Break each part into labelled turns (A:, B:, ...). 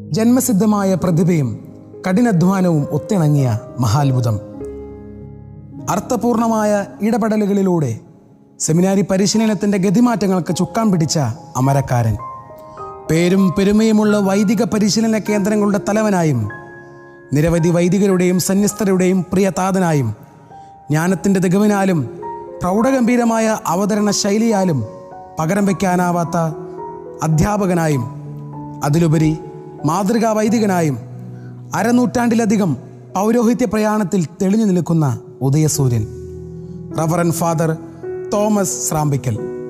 A: ജന്മസിദ്ധമായ പ്രതിഭയും കഠിനാധ്വാനവും ഒത്തിണങ്ങിയ മഹാത്ഭുതം അർത്ഥപൂർണമായ ഇടപെടലുകളിലൂടെ സെമിനാരി പരിശീലനത്തിൻ്റെ ഗതിമാറ്റങ്ങൾക്ക് ചുക്കാൻ പിടിച്ച അമരക്കാരൻ പേരും പെരുമയുമുള്ള വൈദിക പരിശീലന കേന്ദ്രങ്ങളുടെ തലവനായും നിരവധി വൈദികരുടെയും സന്യസ്തരുടെയും പ്രിയതാതനായും ജ്ഞാനത്തിൻ്റെ തികവിനാലും പ്രൗഢഗംഭീരമായ അവതരണ ശൈലിയാലും പകരം വയ്ക്കാനാവാത്ത അധ്യാപകനായും അതിലുപരി മാതൃകാ വൈദികനായും അരനൂറ്റാണ്ടിലധികം പൗരോഹിത്യ പ്രയാണത്തിൽ തെളിഞ്ഞു നിൽക്കുന്ന ഉദയസൂര്യൻ റവറൻ ഫാദർ തോമസ് സ്രാമ്പിക്കൽ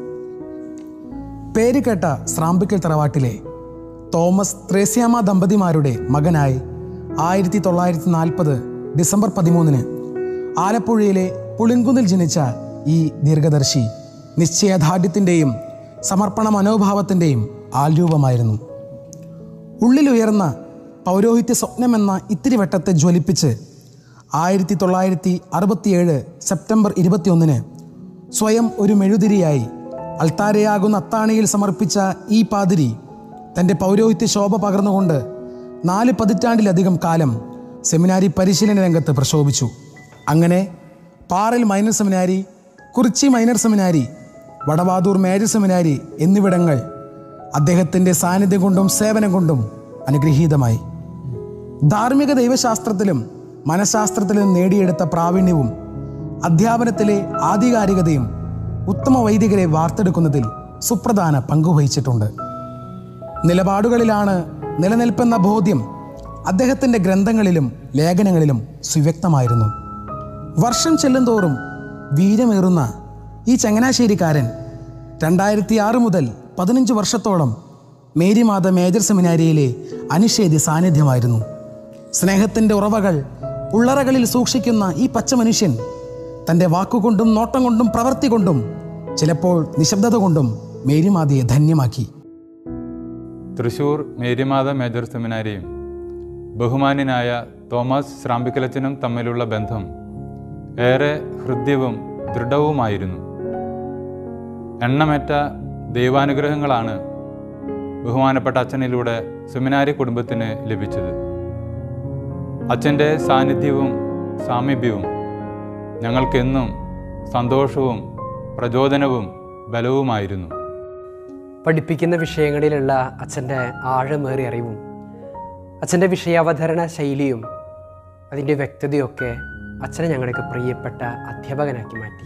A: പേരുകേട്ട സ്രാമ്പിക്കൽ തറവാട്ടിലെ തോമസ് ത്രേസ്യാമ ദമ്പതിമാരുടെ മകനായി ആയിരത്തി തൊള്ളായിരത്തി നാൽപ്പത് ഡിസംബർ പതിമൂന്നിന് ആലപ്പുഴയിലെ പുളിങ്കുന്നിൽ ജനിച്ച ഈ ദീർഘദർശി നിശ്ചയദാർഢ്യത്തിൻ്റെയും സമർപ്പണ മനോഭാവത്തിൻ്റെയും ആൽരൂപമായിരുന്നു ഉള്ളിലുയർന്ന പൗരോഹിത്യ സ്വപ്നമെന്ന ഇത്തിരി വട്ടത്തെ ജ്വലിപ്പിച്ച് ആയിരത്തി തൊള്ളായിരത്തി അറുപത്തിയേഴ് സെപ്റ്റംബർ ഇരുപത്തിയൊന്നിന് സ്വയം ഒരു മെഴുതിരിയായി അൾത്താരയാകുന്ന അത്താണിയിൽ സമർപ്പിച്ച ഈ പാതിരി തൻ്റെ പൗരോഹിത്യ ശോഭ പകർന്നുകൊണ്ട് നാല് പതിറ്റാണ്ടിലധികം കാലം സെമിനാരി പരിശീലന രംഗത്ത് പ്രശോഭിച്ചു അങ്ങനെ Parel minor seminary Kurichi minor seminary Vadavathoor major seminary എന്നിവിടങ്ങൾ അദ്ദേഹത്തിൻ്റെ സാന്നിധ്യം കൊണ്ടും സേവനം കൊണ്ടും അനുഗ്രഹീതമായി ധാർമ്മിക ദൈവശാസ്ത്രത്തിലും മനഃശാസ്ത്രത്തിലും നേടിയെടുത്ത പ്രാവീണ്യവും അധ്യാപനത്തിലെ ആധികാരികതയും ഉത്തമ വൈദികരെ വാർത്തെടുക്കുന്നതിൽ സുപ്രധാന പങ്കുവഹിച്ചിട്ടുണ്ട് നിലപാടുകളിലാണ് നിലനിൽപ്പെന്ന ബോധ്യം അദ്ദേഹത്തിൻ്റെ ഗ്രന്ഥങ്ങളിലും ലേഖനങ്ങളിലും സുവ്യക്തമായിരുന്നു വർഷം ചെല്ലുന്തോറും വീരമേറുന്ന ഈ ചങ്ങനാശ്ശേരിക്കാരൻ രണ്ടായിരത്തി ആറ് മുതൽ പതിനഞ്ച് വർഷത്തോളം മേരിമാത മേജർ സെമിനാരിയിലെ അനിഷേധ്യ സാന്നിധ്യമായിരുന്നു സ്നേഹത്തിൻ്റെ ഉറവകൾ ഉള്ളറകളിൽ സൂക്ഷിക്കുന്ന ഈ പച്ച മനുഷ്യൻ തൻ്റെ വാക്കുകൊണ്ടും നോട്ടം കൊണ്ടും പ്രവൃത്തി കൊണ്ടും ചിലപ്പോൾ നിശബ്ദത കൊണ്ടും മേരിമാതയെ ധന്യമാക്കി
B: തൃശൂർ മേരിമാത മേജർ സെമിനാരിയും ബഹുമാന്യനായ തോമസ് ശ്രാമ്പിക്കലച്ചനും തമ്മിലുള്ള ബന്ധം ഏറെ ഹൃദ്യവും ദൃഢവുമായിരുന്നു എണ്ണമറ്റ ദൈവാനുഗ്രഹങ്ങളാണ് ബഹുമാനപ്പെട്ട അച്ഛനിലൂടെ സെമിനാരി കുടുംബത്തിന് ലഭിച്ചത് അച്ഛൻ്റെ സാന്നിധ്യവും സാമീപ്യവും ഞങ്ങൾക്കെന്നും സന്തോഷവും പ്രചോദനവും ബലവുമായിരുന്നു
C: പഠിപ്പിക്കുന്ന വിഷയങ്ങളിലുള്ള അച്ഛൻ്റെ ആഴമേറിയ അറിവും അച്ഛൻ്റെ വിഷയാവതരണ ശൈലിയും അതിൻ്റെ വ്യക്തതയൊക്കെ അച്ഛനെ ഞങ്ങൾക്ക് പ്രിയപ്പെട്ട അധ്യാപകനാക്കി മാറ്റി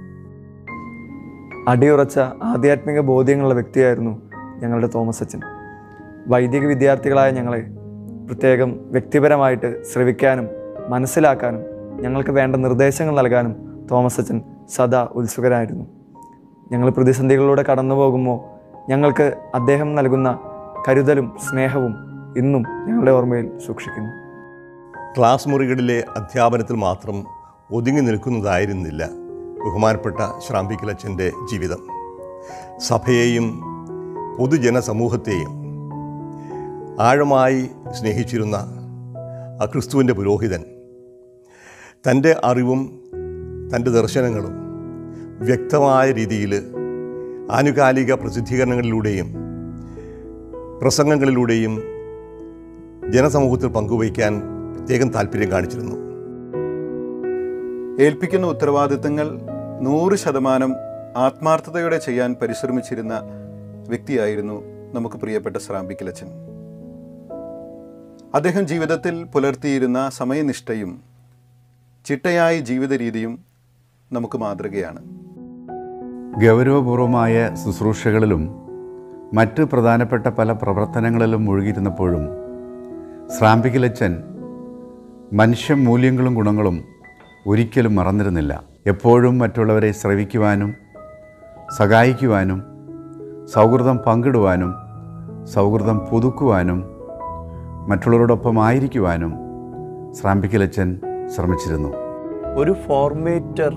D: അടിയുറച്ച ആധ്യാത്മിക ബോധ്യങ്ങളുള്ള വ്യക്തിയായിരുന്നു ഞങ്ങളുടെ തോമസ് അച്ഛൻ വൈദിക വിദ്യാർത്ഥികളായ ഞങ്ങളെ പ്രത്യേകം വ്യക്തിപരമായിട്ട് ശ്രവിക്കാനും മനസ്സിലാക്കാനും ഞങ്ങൾക്ക് വേണ്ട നിർദ്ദേശങ്ങൾ നൽകാനും തോമസ് അച്ഛൻ സദാ ഉത്സുകരായിരുന്നു ഞങ്ങൾ പ്രതിസന്ധികളിലൂടെ കടന്നു പോകുമ്പോൾ ഞങ്ങൾക്ക് അദ്ദേഹം നൽകുന്ന കരുതലും സ്നേഹവും ഇന്നും ഞങ്ങളുടെ ഓർമ്മയിൽ സൂക്ഷിക്കുന്നു
E: ക്ലാസ് മുറികളിലെ അധ്യാപനത്തിൽ മാത്രം ഒതുങ്ങി നിൽക്കുന്നതായിരുന്നില്ല ബഹുമാനപ്പെട്ട ശ്രാമ്പിക്കലച്ചൻ്റെ ജീവിതം സഭയെയും പൊതുജനസമൂഹത്തെയും ആഴമായി സ്നേഹിച്ചിരുന്ന ആ ക്രിസ്തുവിൻ്റെ പുരോഹിതൻ തൻ്റെ അറിവും തൻ്റെ ദർശനങ്ങളും വ്യക്തമായ രീതിയിൽ ആനുകാലിക പ്രസിദ്ധീകരണങ്ങളിലൂടെയും പ്രസംഗങ്ങളിലൂടെയും ജനസമൂഹത്തിൽ പങ്കുവയ്ക്കാൻ പ്രത്യേകം താല്പര്യം കാണിച്ചിരുന്നു
F: ഏൽപ്പിക്കുന്ന ഉത്തരവാദിത്തങ്ങൾ നൂറ് ശതമാനം ആത്മാർത്ഥതയോടെ ചെയ്യാൻ പരിശ്രമിച്ചിരുന്ന വ്യക്തിയായിരുന്നു നമുക്ക് പ്രിയപ്പെട്ട ശ്രാമ്പിക്കലച്ചൻ അദ്ദേഹം ജീവിതത്തിൽ പുലർത്തിയിരുന്ന സമയനിഷ്ഠയും ചിട്ടയായ ജീവിത രീതിയും നമുക്ക് മാതൃകയാണ്
G: ഗൗരവപൂർവമായ ശുശ്രൂഷകളിലും മറ്റ് പ്രധാനപ്പെട്ട പല പ്രവർത്തനങ്ങളിലും മുഴുകിയിരുന്നപ്പോഴും ശ്രാമ്പിക്കലച്ചൻ മനുഷ്യ മൂല്യങ്ങളും ഗുണങ്ങളും ഒരിക്കലും മറന്നിരുന്നില്ല എപ്പോഴും മറ്റുള്ളവരെ ശ്രവിക്കുവാനും സഹായിക്കുവാനും സൗഹൃദം പങ്കിടുവാനും സൗഹൃദം പുതുക്കുവാനും മറ്റുള്ളവരോടൊപ്പം ആയിരിക്കുവാനും ശ്രാമ്പിക്കലച്ചൻ ശ്രമിച്ചിരുന്നു
H: ഒരു ഫോർമേറ്റർ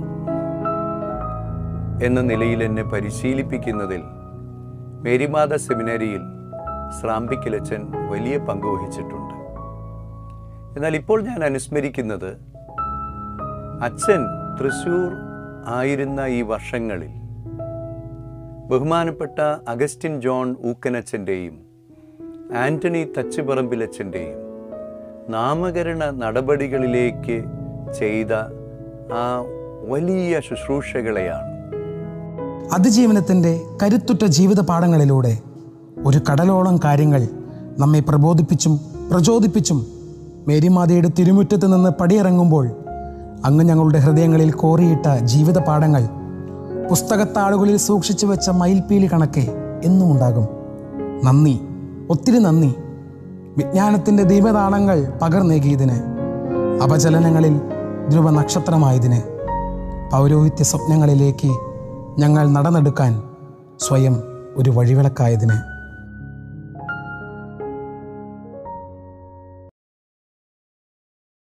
H: എന്ന നിലയിൽ എന്നെ പരിശീലിപ്പിക്കുന്നതിൽ മേരിമാത സെമിനാരിയിൽ ശ്രാമ്പിക്കിലച്ചൻ വലിയ പങ്ക് വഹിച്ചിട്ടുണ്ട് എന്നാൽ ഇപ്പോൾ ഞാൻ അനുസ്മരിക്കുന്നത് അച്ഛൻ തൃശൂർ ആയിരുന്ന ഈ വർഷങ്ങളിൽ ബഹുമാനപ്പെട്ട അഗസ്റ്റിൻ ജോൺ ഊക്കനച്ചൻ്റെയും ആന്റണി തച്ചുപറമ്പിലച്ചൻ്റെയും നാമകരണ നടപടികളിലേക്ക് ചെയ്ത ആ വലിയ ശുശ്രൂഷകളെയാണ്
A: അതിജീവനത്തിൻ്റെ കരുത്തുറ്റ ജീവിത പാഠങ്ങളിലൂടെ ഒരു കടലോളം കാര്യങ്ങൾ നമ്മെ പ്രബോധിപ്പിച്ചും പ്രചോദിപ്പിച്ചും മേരിമാതയുടെ തിരുമുറ്റത്ത് നിന്ന് പടിയിറങ്ങുമ്പോൾ അങ്ങ് ഞങ്ങളുടെ ഹൃദയങ്ങളിൽ കോറിയിട്ട ജീവിത പാഠങ്ങൾ പുസ്തകത്താളുകളിൽ സൂക്ഷിച്ചു വെച്ച മയിൽപ്പീലി കണക്കെ എന്നും ഉണ്ടാകും നന്ദി ഒത്തിരി നന്ദി വിജ്ഞാനത്തിൻ്റെ ദീപതാളങ്ങൾ പകർന്നേകിയതിന് അപചലനങ്ങളിൽ ധ്രുവ നക്ഷത്രമായതിന് പൗരോഹിത്യ സ്വപ്നങ്ങളിലേക്ക് ഞങ്ങൾ നടന്നെടുക്കാൻ സ്വയം ഒരു വഴിവിളക്കായതിന്